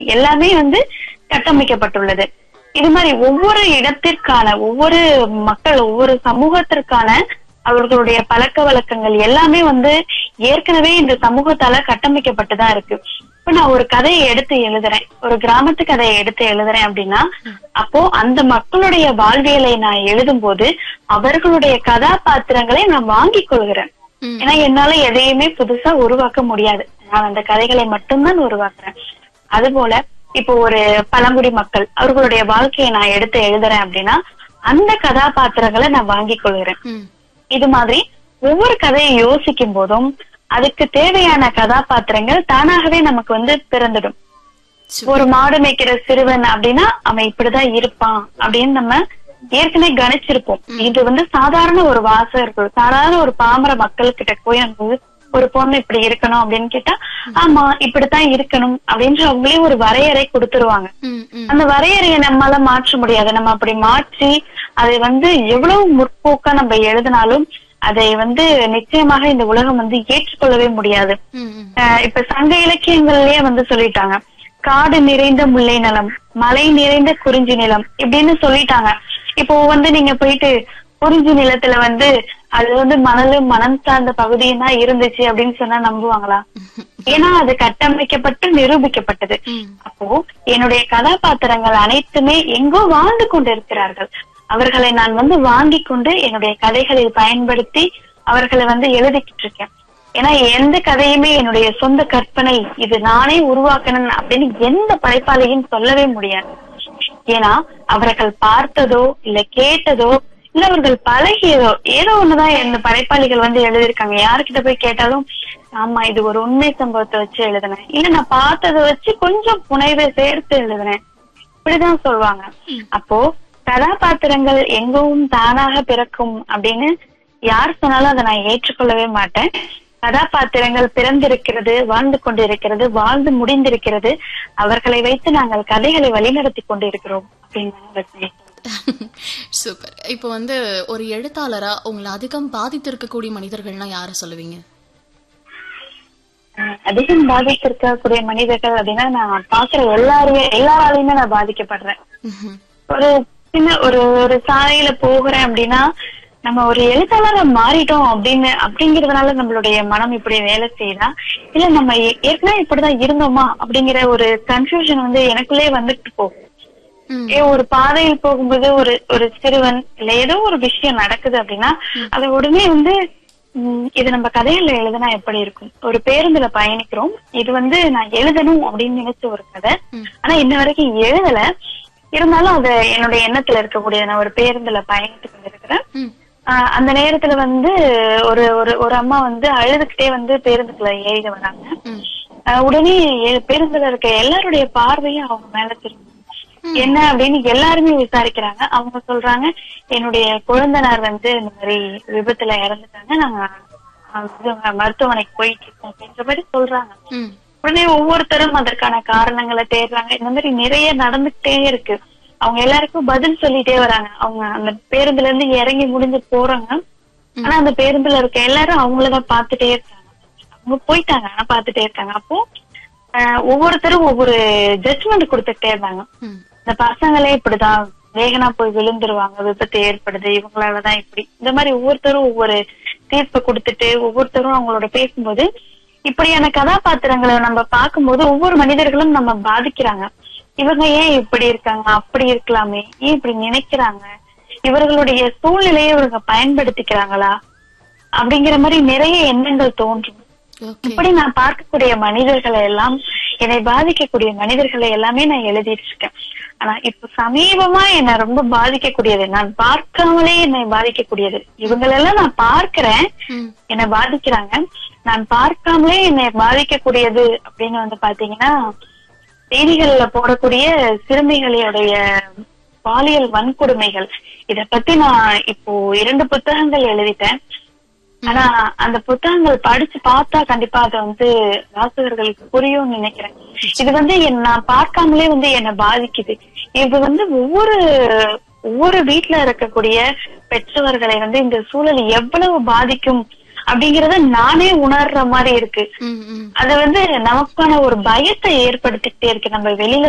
எல்லாமே வந்து கட்டமைக்கப்பட்டுள்ளது இது மாதிரி ஒவ்வொரு இடத்திற்கான ஒவ்வொரு மக்கள் ஒவ்வொரு சமூகத்திற்கான அவர்களுடைய பழக்க வழக்கங்கள் எல்லாமே வந்து ஏற்கனவே இந்த சமூகத்தால கட்டமைக்கப்பட்டுதான் இருக்கு இப்ப நான் ஒரு கதையை எடுத்து எழுதுறேன் ஒரு கிராமத்து கதையை எடுத்து எழுதுறேன் அப்படின்னா அப்போ அந்த மக்களுடைய வாழ்வியலை நான் எழுதும் போது அவர்களுடைய கதாபாத்திரங்களை நான் வாங்கிக் கொள்கிறேன் ம். ஏன்னா என்னால எதையுமே புதுசா உருவாக்க முடியாது நான் அந்த கதைகளை மட்டும்தான் உருவாக்குறேன் அதுபோல இப்போ ஒரு பழங்குடி மக்கள் அவர்களுடைய வாழ்க்கையை நான் எடுத்து எழுதுறேன் அப்படின்னா அந்த கதாபாத்திரங்களை நான் வாங்கிக் கொள்கிறேன் ம். இது மாதிரி ஒவ்வொரு கதையை யோசிக்கும் போதும் அதுக்கு தேவையான கதாபாத்திரங்கள் தானாகவே நமக்கு வந்து பிறந்துடும் சூப்பர். ஒரு மாடு மேய்க்கிற சிறுவன் அப்படின்னா அவன் இப்படிதான் இருப்பான் அப்படின்னு நம்ம ஏற்கனவே கணிச்சிருப்போம் இது வந்து சாதாரண ஒரு வாசகர்கள் சாதாரண ஒரு பாமர மக்கள் கிட்ட போய் நம்ம வந்து ஒரு பொண்ணு இப்படி இருக்கணும் அப்படின்னு கேட்டா ஆமா இப்படித்தான் இருக்கணும் அப்படின்ற அவங்களே ஒரு வரையறை கொடுத்துருவாங்க ம், ம். அந்த வரையறையை நம்மால மாற்ற முடியாது நம்ம அப்படி மாற்றி அதை வந்து எவ்வளவு முற்போக்கா நம்ம எழுதினாலும் அதை வந்து நிச்சயமாக இந்த உலகம் வந்து ஏற்றுக்கொள்ளவே முடியாது ம், ம். அஹ் இப்ப சங்க இலக்கியங்கள்லயே வந்து சொல்லிட்டாங்க காடு நிறைந்த முல்லை நிலம் மலை நிறைந்த குறிஞ்சி நிலம் இப்படின்னு சொல்லிட்டாங்க இப்போ வந்து நீங்க போயிட்டு குறிஞ்சி நிலத்துல வந்து அது வந்து மணலும் மணல் சார்ந்த பகுதியும் தான் இருந்துச்சு அப்படின்னு சொன்னா நம்புவாங்களா ஏன்னா அது கட்டமைக்கப்பட்டு நிரூபிக்கப்பட்டது ம். அப்போ என்னுடைய கதாபாத்திரங்கள் அனைத்துமே எங்கோ வாழ்ந்து கொண்டிருக்கிறார்கள் அவர்களை நான் வந்து வாங்கிக் கொண்டு என்னுடைய கதைகளில் பயன்படுத்தி அவர்களை வந்து எழுதிக்கிட்டு இருக்கேன் ஏன்னா எந்த கதையுமே என்னுடைய சொந்த கற்பனை இது நானே உருவாக்கணும் அப்படின்னு எந்த படைப்பாளியும் சொல்லவே முடியாது ஏன்னா அவர்கள் பார்த்ததோ இல்ல கேட்டதோ இல்ல அவர்கள் பழகியதோ ஏதோ ஒண்ணுதான் இந்த படைப்பாளிகள் வந்து எழுதியிருக்காங்க யாருக்கிட்ட போய் கேட்டாலும் ஆமா இது ஒரு உண்மை சம்பவத்தை வச்சு எழுதினேன் இல்ல நான் பார்த்ததை வச்சு கொஞ்சம் புனைவை சேர்த்து எழுதினேன் இப்படிதான் சொல்லுவாங்க அப்போ கதாபாத்திரங்கள் எங்கும் தானாக பிறக்கும் அப்படின்னு யார் சொன்னாலும் அதை நான் ஏற்றுக்கொள்ளவே மாட்டேன் கதாபாத்திரங்கள் பிறந்திருக்கிறது வாழ்ந்து கொண்டிருக்கிறது வாழ்ந்து முடிந்திருக்கிறது அவர்களை வைத்து நாங்கள் கதைகளை வழிநடத்தி கொண்டிருக்கிறோம் அப்படின்னு நான் ரஜினி சொல்றேன். சூப்பர் இப்போ வந்து ஒரு எழுத்தாளரா உங்களை அதிகம் பாதித்திருக்கக்கூடிய மனிதர்கள்னா யார சொல்லுவீங்க அஹ் அதிகம் பாதித்திருக்கக்கூடிய மனிதர்கள் அப்படின்னா நான் பாக்குற எல்லாருமே எல்லாராலையுமே நான் பாதிக்கப்படுறேன் ம்ஹும். ஒரு சின்ன ஒரு ஒரு சாலையில போகிறேன் அப்படின்னா நம்ம ஒரு எழுத்தாளரா மாறிட்டோம் அப்படின்னு அப்படிங்கறதுனால நம்மளுடைய மனம் இப்படி வேலை செய்யுதா இல்ல நம்ம ஏ- ஏற்கனவே இப்படிதான் இருந்தோமா அப்படிங்கிற ஒரு கன்ஃபியூஷன் வந்து எனக்குள்ளே வந்துட்டு போகும் ம். ஏ ஒரு பாதையில் போகும்போது ஒரு ஒரு சிறுவன் இல்ல ஏதோ ஒரு விஷயம் நடக்குது அப்படின்னா அது உடனே வந்து உம், இது நம்ம கதையில எழுதுனா எப்படி இருக்கும் ஒரு பேருந்துல பயணிக்கிறோம் இது வந்து நான் எழுதணும் அப்படின்னு நினைச்ச ஒரு கதை ம். ஆனா இன்ன வரைக்கும் எழுதல இருந்தாலும் அது என்னுடைய எண்ணத்துல இருக்கக்கூடிய நான் ஒரு பேருந்துல பயணித்து கொண்டிருக்கிறேன் ம். ஆஹ் அந்த நேரத்துல வந்து ஒரு ஒரு ஒரு அம்மா வந்து அழுதுகிட்டே வந்து பேருந்துக்குள்ள ஏறி வராங்க ம். ஆஹ் உடனே எ- பேருந்துல இருக்க எல்லாருடைய பார்வையும் அவங்க மேல திரும்பும் என்ன அப்படின்னு எல்லாருமே விசாரிக்கிறாங்க அவங்க சொல்றாங்க என்னுடைய குழந்தனார் வந்து இந்த மாதிரி விபத்துல இறந்துட்டாங்க நாங்க ஆஹ் இது மருத்துவமனைக்கு போயிட்டு இருக்கோம் அப்படின்ற மாதிரி சொல்றாங்க ம். உடனே ஒவ்வொருத்தரும் அதற்கான காரணங்களை தேடுறாங்க இந்த மாதிரி நிறைய நடந்துகிட்டே இருக்கு அவங்க எல்லாருக்கும் பதில் சொல்லிட்டே வராங்க அவங்க அந்த பேருந்துல இருந்து இறங்கி முடிஞ்சு போறாங்க ஆனா அந்த பேருந்துல இருக்க எல்லாரும் அவங்களதான் பாத்துட்டே இருக்காங்க அவங்க போயிட்டாங்க ஆனா பாத்துட்டே இருக்காங்க அப்போ ஆஹ் ஒவ்வொருத்தரும் ஒவ்வொரு ஜட்ஜ்மெண்ட் கொடுத்துட்டே இருந்தாங்க ம். இந்த பசங்களே இப்படிதான் வேகனா போய் விழுந்துருவாங்க விபத்து ஏற்படுது இவங்களாலதான் இப்படி இந்த மாதிரி ஒவ்வொருத்தரும் ஒவ்வொரு தீர்ப்பை கொடுத்துட்டு ஒவ்வொருத்தரும் அவங்களோட பேசும்போது இப்படியான கதாபாத்திரங்களை நம்ம பார்க்கும்போது ஒவ்வொரு மனிதர்களும் நம்ம பாதிக்கிறாங்க இவங்க ஏன் இப்படி இருக்காங்க அப்படி இருக்கலாமே ஏன் இப்படி நினைக்கிறாங்க இவர்களுடைய சூழ்நிலையை இவங்க பயன்படுத்திக்கிறாங்களா அப்படிங்கிற மாதிரி நிறைய எண்ணங்கள் தோன்றும் ஓகே இப்படி நான் பார்க்கக்கூடிய மனிதர்களை எல்லாம் என்னை பாதிக்கக்கூடிய மனிதர்களை எல்லாமே நான் எழுதிட்டு இருக்கேன் ஆனா இப்ப சமீபமா என்னை ரொம்ப பாதிக்கக்கூடியது நான் பார்க்காமலே என்னை பாதிக்கக்கூடியது இவங்களெல்லாம் நான் பார்க்கிறேன் ம். என்னை பாதிக்கிறாங்க நான் பார்க்காமலே என்னை பாதிக்கக்கூடியது அப்படின்னு வந்து பாத்தீங்கன்னா செய்திகள்ல போடக்கூடிய சிறுமிகளுடைய பாலியல் வன்கொடுமைகள் இத பத்தி நான் இப்போ இரண்டு புத்தகங்கள் எழுதிட்டேன் ஆனா அந்த புத்தகங்கள் படிச்சு பார்த்தா கண்டிப்பா அது வந்து வாசகர்களுக்கு புரியும்னு நினைக்கிறேன் இது வந்து என் நான் பார்க்காமலே வந்து என்னை பாதிக்குது இது வந்து ஒவ்வொரு ஒவ்வொரு வீட்டுல இருக்கக்கூடிய பெற்றவர்களை வந்து இந்த சூழல் எவ்வளவு பாதிக்கும் அப்படிங்கறத நானே உணர்ற மாதிரி இருக்கு ம் ம் அது வந்து நமக்கான ஒரு பயத்தை ஏற்படுத்திக்கிட்டே இருக்கு நம்ம வெளியில